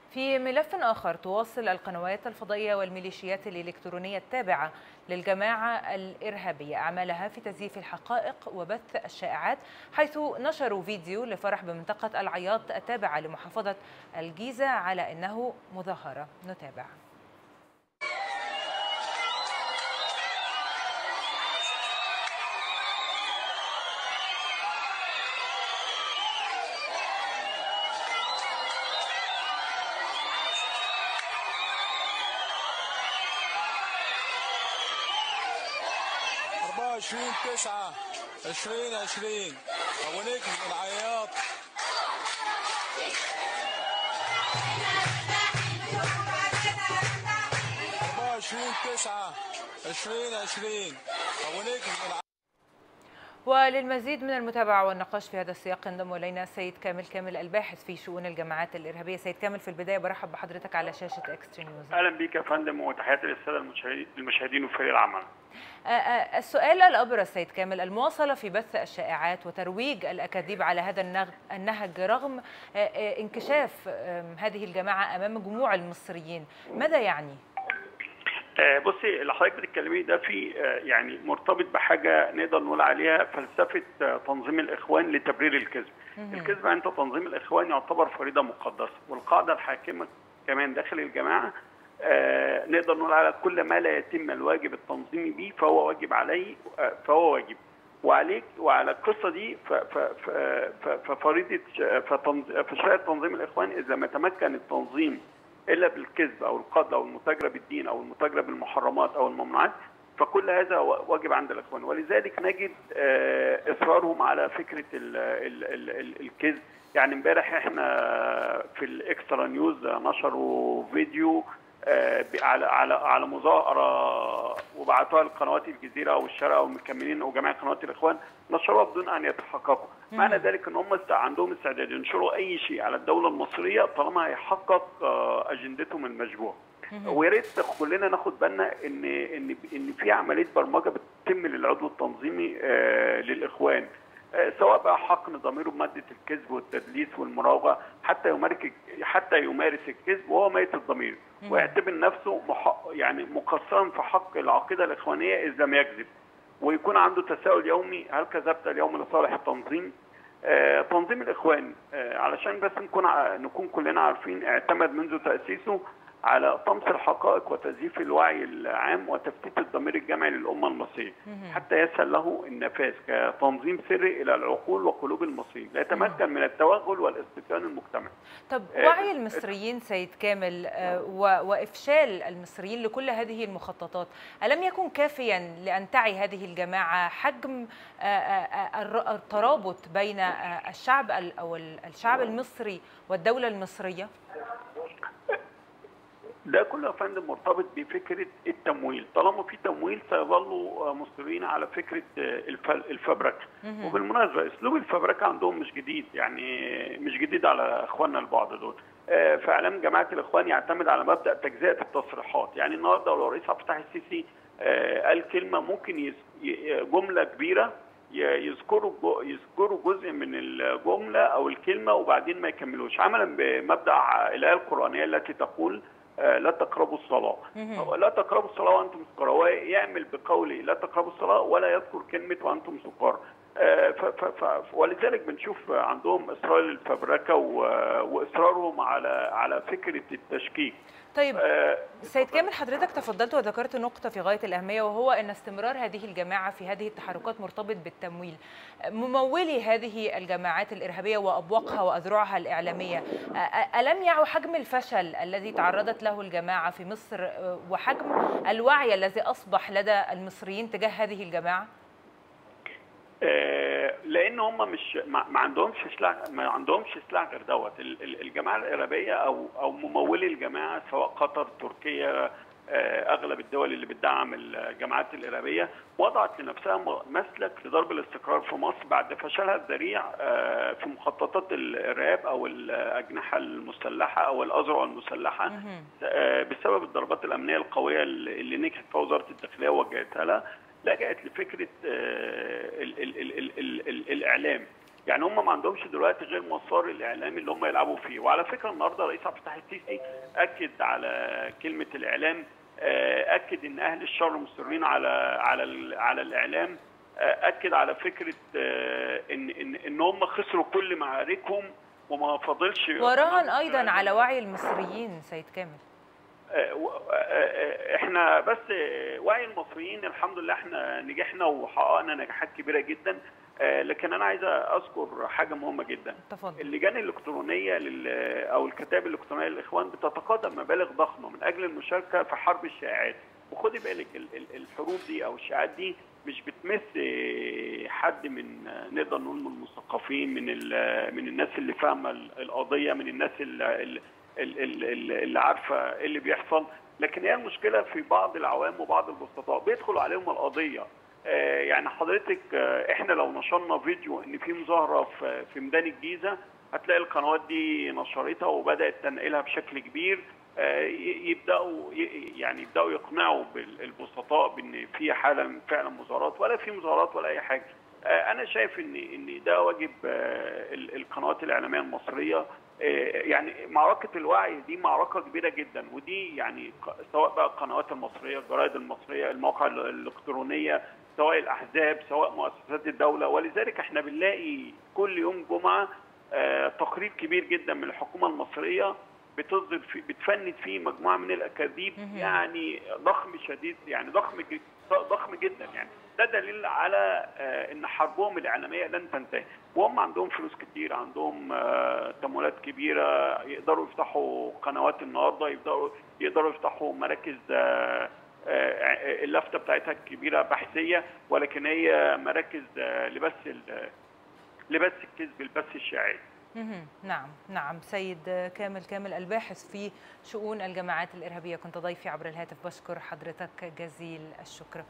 في ملف آخر تواصل القنوات الفضائية والميليشيات الإلكترونية التابعة للجماعة الإرهابية أعمالها في تزييف الحقائق وبث الشائعات حيث نشروا فيديو لفرح بمنطقة العياط التابعة لمحافظة الجيزة على أنه مظاهرة نتابع أربعة وعشرين تسعة عشرين عشرين أبو نجم العياط أربعة وعشرين تسعة عشرين عشرين أبو نجم العياط وللمزيد من المتابعة والنقاش في هذا السياق ينضم إلينا سيد كامل كامل الباحث في شؤون الجماعات الإرهابية سيد كامل في البداية برحب بحضرتك على شاشة إكستري نيوز اهلا بيك يا فندم وتحياتي للساده المشاهدين المشاهدين وفريق العمل. آه، آه، السؤال الأبرز سيد كامل المواصلة في بث الشائعات وترويج الأكاذيب على هذا النغ- النهج رغم آه، آه، انكشاف آم، هذه الجماعة أمام جموع المصريين ماذا يعني؟ آه، بصي اللي حضرتك بتتكلميه ده في آه، يعني مرتبط بحاجه نقدر نقول عليها فلسفه آه، تنظيم الاخوان لتبرير الكذب. الكذب عند تنظيم الاخوان يعتبر فريضه مقدسه والقاعده الحاكمه كمان داخل الجماعه آه، نقدر نقول على كل ما لا يتم الواجب التنظيمي به فهو واجب عليه آه، فهو واجب. وعليك وعلى القصه دي ف- ف- ف- ف- ففريضه ش- فتنظ- فشريعه تنظيم الاخوان اذا ما تمكن التنظيم الا بالكذب او القتل او المتاجره بالدين او المتاجره بالمحرمات او الممنوعات فكل هذا وا- واجب عند الاخوان ولذلك نجد آه، اصرارهم على فكره ال ال ال ال الكذب يعني امبارح احنا في الاكسترا نيوز نشروا فيديو آه، ب- على على على مظاهره وبعتوها لقنوات الجزيره او الشارقه ومكملين وجميع قنوات الاخوان نشروها بدون ان يتحققوا معنى ذلك ان هم است- عندهم استعداد ينشروا اي شيء على الدوله المصريه طالما هيحقق آه، اجندتهم المشبوهه ويا ريت كلنا ناخد بالنا ان ان ان في عمليه برمجه بتتم للعضو التنظيمي آه، للاخوان آه، سواء بقى حقن ضميره بماده الكذب والتدليس والمراوغه حتى يمارس حتى يمارس الكذب وهو ميت الضمير ويعتبر نفسه مح... يعني مقصرا في حق العقيده الاخوانيه اذ لم يكذب ويكون عنده تساؤل يومي هل كذبت اليوم لصالح التنظيم؟ آه تنظيم الاخوان آه علشان بس نكون ع... نكون كلنا عارفين اعتمد منذ تاسيسه على طمس الحقائق وتزييف الوعي العام وتفتيت الضمير الجمعي للامه المصريه حتى يسهل له النفاذ كتنظيم سري الى العقول وقلوب المصريين لا يتمكن من التوغل والاستبيان المجتمعي طب آه، وعي المصريين سيد كامل آه، و- وإفشال المصريين لكل هذه المخططات ألم يكن كافيا لأن تعي هذه الجماعة حجم آه، آه، الر- الترابط بين آه، الشعب ال- أو ال- الشعب المصري والدولة المصرية؟ ده كله يا فندم مرتبط بفكره التمويل، طالما في تمويل سيظلوا مصرين على فكره الف- الفبركه. وبالمناسبه اسلوب الفبركه عندهم مش جديد يعني مش جديد على اخواننا البعض دول. آه، في اعلام جماعه الاخوان يعتمد على مبدا تجزئه التصريحات، يعني النهارده لو الرئيس عبد الفتاح السيسي آه، قال كلمه ممكن يس- ي- جمله كبيره ي- يذكروا جو- يذكروا جزء من الجمله او الكلمه وبعدين ما يكملوش عملا بمبدا الايه القرانيه التي تقول آه، لا تقربوا الصلاة أو لا تقربوا الصلاة وأنتم سكارى ويعمل بقوله لا تقربوا الصلاة ولا يذكر كلمة وأنتم سكارى آه، ف- ف- ف- ولذلك بنشوف عندهم إصرار الفبركة و- وإصرارهم على على فكرة التشكيك طيب آه، سيد كامل حضرتك تفضلت وذكرت نقطة في غاية الأهمية وهو أن استمرار هذه الجماعة في هذه التحركات مرتبط بالتمويل ممولي هذه الجماعات الإرهابية وأبواقها وأذرعها الإعلامية أ- ألم يعوا حجم الفشل الذي تعرضت له الجماعة في مصر أه، وحجم الوعي الذي أصبح لدى المصريين تجاه هذه الجماعة؟ آه، لان هم مش ما ما عندهمش سلاح ما عندهمش سلاح غير دوت ال- ال- الجماعه الارهابيه او او ممولي الجماعه سواء قطر تركيا آه، اغلب الدول اللي بتدعم الجماعات الارهابيه وضعت لنفسها م- مسلك لضرب الاستقرار في مصر بعد فشلها الذريع آه، في مخططات الارهاب او الاجنحه المسلحه او الاذرع المسلحه آه، بسبب الضربات الامنيه القويه اللي اللي نجحت فيها وزاره الداخليه ووجهتها لها لجأت لفكره آه، ال ال ال ال ال ال الاعلام يعني هم ما عندهمش دلوقتي غير مسار الاعلامي اللي هم يلعبوا فيه وعلى فكره النهارده رئيس عبد الفتاح السيسي اكد على كلمه الاعلام آه، اكد ان اهل الشر مصرين على على ال- على الاعلام آه، اكد على فكره آه، ان ان ان هم خسروا كل معاركهم وما فاضلش وراهن ايضا على وعي المصريين سيد كامل آه، و- آه، آه، احنا بس آه، وعي المصريين الحمد لله احنا نجحنا وحققنا نجاحات كبيره جدا آه، لكن انا عايز اذكر حاجه مهمه جدا تفضل اللجان الالكترونيه لل او الكتاب الالكترونيه للاخوان بتتقاضى مبالغ ضخمه من اجل المشاركه في حرب الشائعات وخدي بالك ال- ال- الحروب دي او الشائعات دي مش بتمس آه، حد من آه، نقدر نقول من المثقفين من ال- من الناس اللي فاهمه ال- القضيه من الناس اللي, اللي, اللي, اللي عارفه ايه اللي بيحصل لكن هي المشكله في بعض العوام وبعض البسطاء بيدخلوا عليهم القضيه آه، يعني حضرتك آه، احنا لو نشرنا فيديو ان في مظاهره في في ميدان الجيزه هتلاقي القنوات دي نشرتها وبدات تنقلها بشكل كبير آه، ي- يبداوا ي- يعني يبداوا يقنعوا بال- البسطاء بان في حاله فعلا مظاهرات ولا في مظاهرات ولا اي حاجه آه، انا شايف ان ان ده واجب آه، ال- القنوات الاعلاميه المصريه آه، يعني معركه الوعي دي معركه كبيره جدا ودي يعني ق- سواء بقى القنوات المصريه الجرائد المصريه المواقع ال- الالكترونيه سواء الاحزاب سواء مؤسسات الدوله ولذلك احنا بنلاقي كل يوم جمعه آه، تقرير كبير جدا من الحكومه المصريه بتصدر في بتفند فيه مجموعه من الاكاذيب مهم. يعني ضخم شديد يعني ضخم ج- ضخم جدا يعني ده دليل على آه، ان حربهم الاعلاميه لن تنتهي وهم عندهم فلوس كتير عندهم آه، تمويلات كبيره يقدروا يفتحوا قنوات النهارده يقدروا يقدروا يفتحوا مراكز آه، آه، اللفته بتاعتها الكبيره بحثيه ولكن هي مراكز آه، لبث ال- لبث الكذب البث الشائع مهم. نعم نعم سيد كامل كامل الباحث في شؤون الجماعات الإرهابية كنت ضيفي عبر الهاتف بشكر حضرتك جزيل الشكر